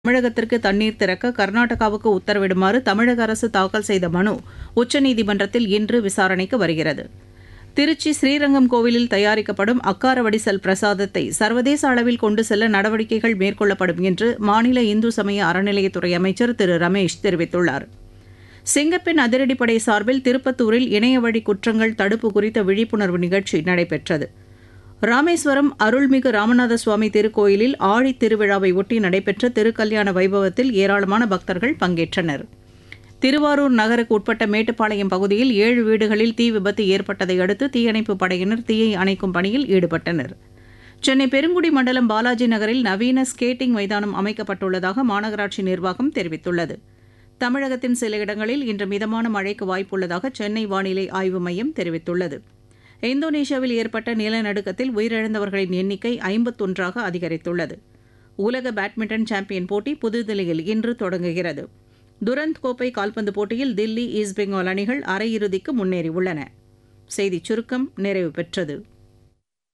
தமிழகத்திற்கு தண்ணீர் திறக்க கர்நாடகாவுக்கு உத்தரவிடுமாறு தமிழக அரசு தாக்கல் செய்த மனு உச்சநீதிமன்றத்தில் இன்று விசாரணைக்கு வருகிறது திருச்சி ஸ்ரீரங்கம் கோவிலில் தயாரிக்கப்படும் அக்கார வடிசல் பிரசாதத்தை சர்வதேச அளவில் கொண்டு செல்ல நடவடிக்கைகள் மேற்கொள்ளப்படும் என்று மாநில இந்து சமய அறநிலையத்துறை அமைச்சர் திரு ரமேஷ் தெரிவித்துள்ளார் சிங்கப்பெண் அதிரடிப்படை சார்பில் திருப்பத்தூரில் இணையவழி குற்றங்கள் தடுப்பு குறித்த விழிப்புணர்வு நிகழ்ச்சி நடைபெற்றது ராமேஸ்வரம் அருள்மிகு ராமநாத சுவாமி திருக்கோயிலில் ஆழித் திருவிழாவை ஒட்டி நடைபெற்ற திருக்கல்யாண வைபவத்தில் ஏராளமான பக்தர்கள் பங்கேற்றனர் திருவாரூர் நகருக்கு உட்பட்ட மேட்டுப்பாளையம் பகுதியில் ஏழு வீடுகளில் தீ விபத்து ஏற்பட்டதை அடுத்து தீயணைப்புப் படையினர் தீயை அணைக்கும் பணியில் ஈடுபட்டனர் சென்னை பெருங்குடி மண்டலம் பாலாஜி நகரில் நவீன ஸ்கேட்டிங் மைதானம் அமைக்கப்பட்டுள்ளதாக மாநகராட்சி நிர்வாகம் தெரிவித்துள்ளது தமிழகத்தின் சில இடங்களில் இன்று மிதமான மழைக்கு வாய்ப்புள்ளதாக சென்னை வானிலை ஆய்வு மையம் தெரிவித்துள்ளது இந்தோனேஷியாவில் ஏற்பட்ட நிலநடுக்கத்தில் உயிரிழந்தவர்களின் எண்ணிக்கை ஐம்பத்தொன்றாக அதிகரித்துள்ளது உலக பேட்மிண்டன் சாம்பியன் போட்டி புதுதில்லியில் இன்று தொடங்குகிறது துரந்த் கோப்பை கால்பந்து போட்டியில் தில்லி ஈஸ்ட் பெங்கால் அணிகள் அரையிறுதிக்கு முன்னேறியுள்ளன செய்திச் சுருக்கம் நிறைவு பெற்றது